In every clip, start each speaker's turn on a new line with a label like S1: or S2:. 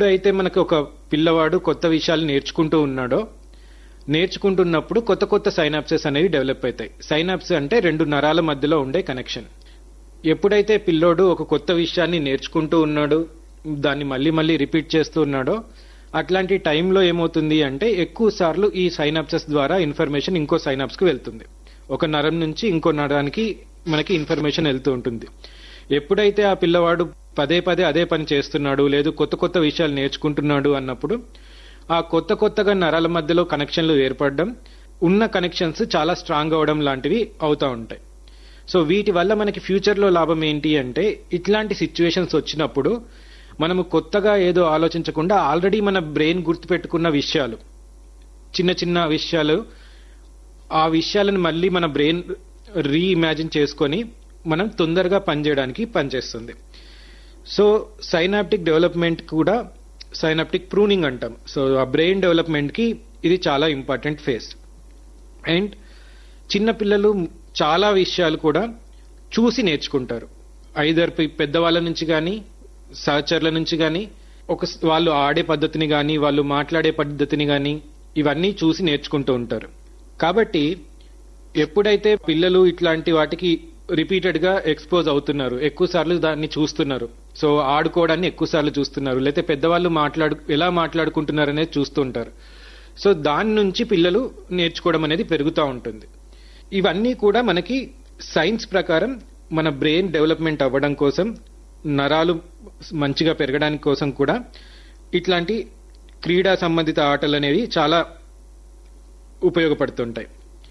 S1: ఎప్పుడైతే మనకు ఒక పిల్లవాడు కొత్త విషయాలు నేర్చుకుంటూ ఉన్నాడో నేర్చుకుంటున్నప్పుడు కొత్త కొత్త సైనాప్సెస్ అనేవి డెవలప్ అవుతాయి సైనాప్స్ అంటే రెండు నరాల మధ్యలో ఉండే కనెక్షన్ ఎప్పుడైతే పిల్లోడు ఒక కొత్త విషయాన్ని నేర్చుకుంటూ ఉన్నాడు దాన్ని మళ్ళీ మళ్ళీ రిపీట్ చేస్తూ ఉన్నాడో అట్లాంటి టైంలో ఏమవుతుంది అంటే ఎక్కువ సార్లు ఈ సైనాప్సెస్ ద్వారా ఇన్ఫర్మేషన్ ఇంకో సైనాప్స్ కు వెళ్తుంది ఒక నరం నుంచి ఇంకో నరానికి మనకి ఇన్ఫర్మేషన్ వెళ్తూ ఉంటుంది ఎప్పుడైతే ఆ పిల్లవాడు పదే పదే అదే పని చేస్తున్నాడు లేదు కొత్త కొత్త విషయాలు నేర్చుకుంటున్నాడు అన్నప్పుడు ఆ కొత్త కొత్తగా నరాల మధ్యలో కనెక్షన్లు ఏర్పడడం ఉన్న కనెక్షన్స్ చాలా స్ట్రాంగ్ అవడం లాంటివి అవుతా ఉంటాయి సో వీటి వల్ల మనకి ఫ్యూచర్లో లాభం ఏంటి అంటే ఇట్లాంటి సిచ్యువేషన్స్ వచ్చినప్పుడు మనము కొత్తగా ఏదో ఆలోచించకుండా ఆల్రెడీ మన బ్రెయిన్ గుర్తుపెట్టుకున్న విషయాలు చిన్న చిన్న విషయాలు ఆ విషయాలను మళ్ళీ మన బ్రెయిన్ రీఇమాజిన్ చేసుకొని మనం తొందరగా పనిచేయడానికి పనిచేస్తుంది సో సైనాప్టిక్ డెవలప్మెంట్ కూడా సైనాప్టిక్ ప్రూనింగ్ అంటాం సో ఆ బ్రెయిన్ డెవలప్మెంట్ కి ఇది చాలా ఇంపార్టెంట్ ఫేస్ అండ్ చిన్నపిల్లలు చాలా విషయాలు కూడా చూసి నేర్చుకుంటారు ఐదర్ పెద్దవాళ్ళ నుంచి కానీ సహచరుల నుంచి కానీ ఒక వాళ్ళు ఆడే పద్ధతిని కానీ వాళ్ళు మాట్లాడే పద్ధతిని కానీ ఇవన్నీ చూసి నేర్చుకుంటూ ఉంటారు కాబట్టి ఎప్పుడైతే పిల్లలు ఇట్లాంటి వాటికి రిపీటెడ్ గా ఎక్స్పోజ్ అవుతున్నారు ఎక్కువ సార్లు దాన్ని చూస్తున్నారు సో ఆడుకోవడాన్ని ఎక్కువ సార్లు చూస్తున్నారు లేకపోతే పెద్దవాళ్ళు మాట్లాడు ఎలా మాట్లాడుకుంటున్నారు అనేది చూస్తుంటారు సో దాని నుంచి పిల్లలు నేర్చుకోవడం అనేది పెరుగుతూ ఉంటుంది ఇవన్నీ కూడా మనకి సైన్స్ ప్రకారం మన బ్రెయిన్ డెవలప్మెంట్ అవ్వడం కోసం నరాలు మంచిగా పెరగడానికి కోసం కూడా ఇట్లాంటి క్రీడా సంబంధిత ఆటలు అనేవి చాలా ఉపయోగపడుతుంటాయి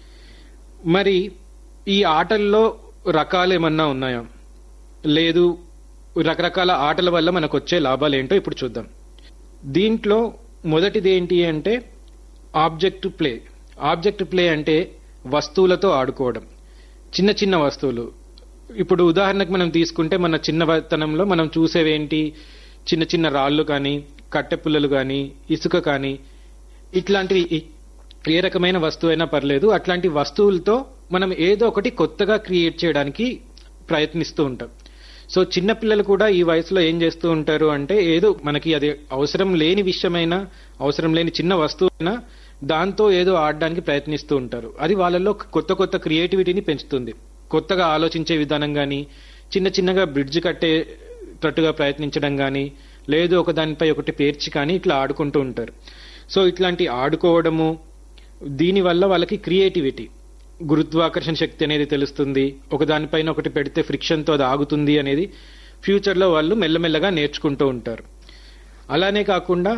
S1: మరి ఈ ఆటల్లో రకాలు ఏమన్నా ఉన్నాయా లేదు రకరకాల ఆటల వల్ల మనకు వచ్చే లాభాలు ఏంటో ఇప్పుడు చూద్దాం దీంట్లో మొదటిది ఏంటి అంటే ఆబ్జెక్ట్ ప్లే ఆబ్జెక్ట్ ప్లే అంటే వస్తువులతో ఆడుకోవడం చిన్న చిన్న వస్తువులు ఇప్పుడు ఉదాహరణకు మనం తీసుకుంటే మన చిన్నతనంలో మనం చూసేవేంటి చిన్న చిన్న రాళ్ళు కానీ కట్టెపుల్లలు కానీ ఇసుక కానీ ఇట్లాంటివి ఏ రకమైన వస్తువు అయినా పర్లేదు అట్లాంటి వస్తువులతో మనం ఏదో ఒకటి కొత్తగా క్రియేట్ చేయడానికి ప్రయత్నిస్తూ ఉంటాం సో చిన్నపిల్లలు కూడా ఈ వయసులో ఏం చేస్తూ ఉంటారు అంటే ఏదో మనకి అది అవసరం లేని విషయమైనా అవసరం లేని చిన్న వస్తువైనా దాంతో ఏదో ఆడడానికి ప్రయత్నిస్తూ ఉంటారు అది వాళ్ళలో కొత్త కొత్త క్రియేటివిటీని పెంచుతుంది కొత్తగా ఆలోచించే విధానం కానీ చిన్న చిన్నగా బ్రిడ్జ్ కట్టేటట్టుగా ప్రయత్నించడం కానీ లేదు ఒక దానిపై ఒకటి పేర్చి కానీ ఇట్లా ఆడుకుంటూ ఉంటారు సో ఇట్లాంటి ఆడుకోవడము దీనివల్ల వాళ్ళకి క్రియేటివిటీ గురుత్వాకర్షణ శక్తి అనేది తెలుస్తుంది ఒక దానిపైన ఒకటి పెడితే ఫ్రిక్షన్తో అది ఆగుతుంది అనేది ఫ్యూచర్లో వాళ్ళు మెల్లమెల్లగా నేర్చుకుంటూ ఉంటారు అలానే కాకుండా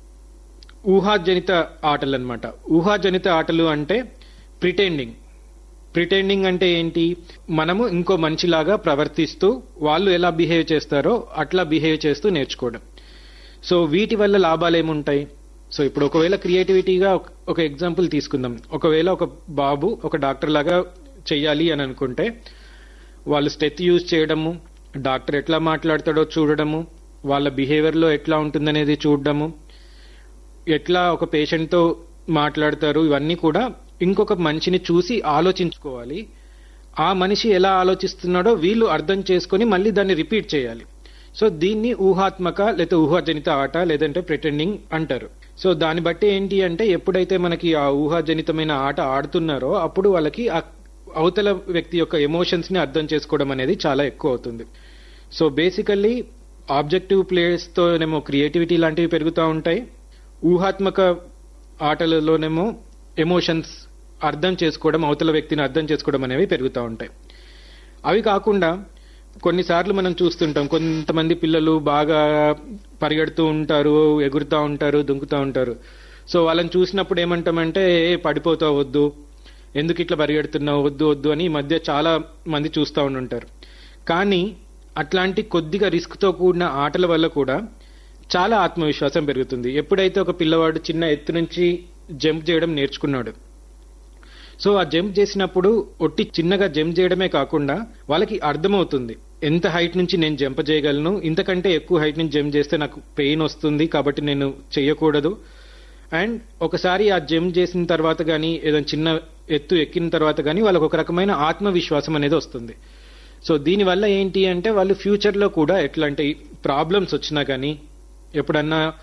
S1: ఊహాజనిత ఆటలు అనమాట ఊహాజనిత ఆటలు అంటే ప్రిటెండింగ్ ప్రిటెండింగ్ అంటే ఏంటి మనము ఇంకో మనిషిలాగా ప్రవర్తిస్తూ వాళ్ళు ఎలా బిహేవ్ చేస్తారో అట్లా బిహేవ్ చేస్తూ నేర్చుకోవడం సో వీటి వల్ల లాభాలు ఏముంటాయి సో ఇప్పుడు ఒకవేళ క్రియేటివిటీగా ఒక ఎగ్జాంపుల్ తీసుకుందాం ఒకవేళ ఒక బాబు ఒక డాక్టర్ లాగా చెయ్యాలి అని అనుకుంటే వాళ్ళు స్టెత్ యూజ్ చేయడము డాక్టర్ ఎట్లా మాట్లాడతాడో చూడడము వాళ్ళ బిహేవియర్లో ఎట్లా ఉంటుందనేది చూడడము ఎట్లా ఒక పేషెంట్తో మాట్లాడతారు ఇవన్నీ కూడా ఇంకొక మనిషిని చూసి ఆలోచించుకోవాలి ఆ మనిషి ఎలా ఆలోచిస్తున్నాడో వీళ్ళు అర్థం చేసుకొని మళ్ళీ దాన్ని రిపీట్ చేయాలి సో దీన్ని ఊహాత్మక లేదా ఊహాజనిత ఆట లేదంటే ప్రిటెండింగ్ అంటారు సో దాన్ని బట్టి ఏంటి అంటే ఎప్పుడైతే మనకి ఆ ఊహాజనితమైన ఆట ఆడుతున్నారో అప్పుడు వాళ్ళకి అవతల వ్యక్తి యొక్క ఎమోషన్స్ ని అర్థం చేసుకోవడం అనేది చాలా ఎక్కువ అవుతుంది సో బేసికల్లీ ఆబ్జెక్టివ్ ప్లేయర్స్ తోనేమో క్రియేటివిటీ లాంటివి పెరుగుతూ ఉంటాయి ఊహాత్మక ఆటలలోనేమో ఎమోషన్స్ అర్థం చేసుకోవడం అవతల వ్యక్తిని అర్థం చేసుకోవడం అనేవి పెరుగుతూ ఉంటాయి అవి కాకుండా కొన్నిసార్లు మనం చూస్తుంటాం కొంతమంది పిల్లలు బాగా పరిగెడుతూ ఉంటారు ఎగురుతూ ఉంటారు దుంకుతూ ఉంటారు సో వాళ్ళని చూసినప్పుడు ఏమంటామంటే ఏ పడిపోతావు వద్దు ఎందుకు ఇట్లా పరిగెడుతున్నావు వద్దు వద్దు అని ఈ మధ్య చాలా మంది చూస్తూ ఉంటుంటారు కానీ అట్లాంటి కొద్దిగా రిస్క్తో కూడిన ఆటల వల్ల కూడా చాలా ఆత్మవిశ్వాసం పెరుగుతుంది ఎప్పుడైతే ఒక పిల్లవాడు చిన్న ఎత్తు నుంచి జంప్ చేయడం నేర్చుకున్నాడు సో ఆ జంప్ చేసినప్పుడు ఒట్టి చిన్నగా జంప్ చేయడమే కాకుండా వాళ్ళకి అర్థమవుతుంది ఎంత హైట్ నుంచి నేను జంప్ చేయగలను ఇంతకంటే ఎక్కువ హైట్ నుంచి జంప్ చేస్తే నాకు పెయిన్ వస్తుంది కాబట్టి నేను చేయకూడదు అండ్ ఒకసారి ఆ జంప్ చేసిన తర్వాత కానీ ఏదైనా చిన్న ఎత్తు ఎక్కిన తర్వాత కానీ వాళ్ళకి ఒక రకమైన ఆత్మవిశ్వాసం అనేది వస్తుంది సో దీనివల్ల ఏంటి అంటే వాళ్ళు ఫ్యూచర్లో కూడా ఎట్లాంటి ప్రాబ్లమ్స్ వచ్చినా కానీ ఎప్పుడన్నా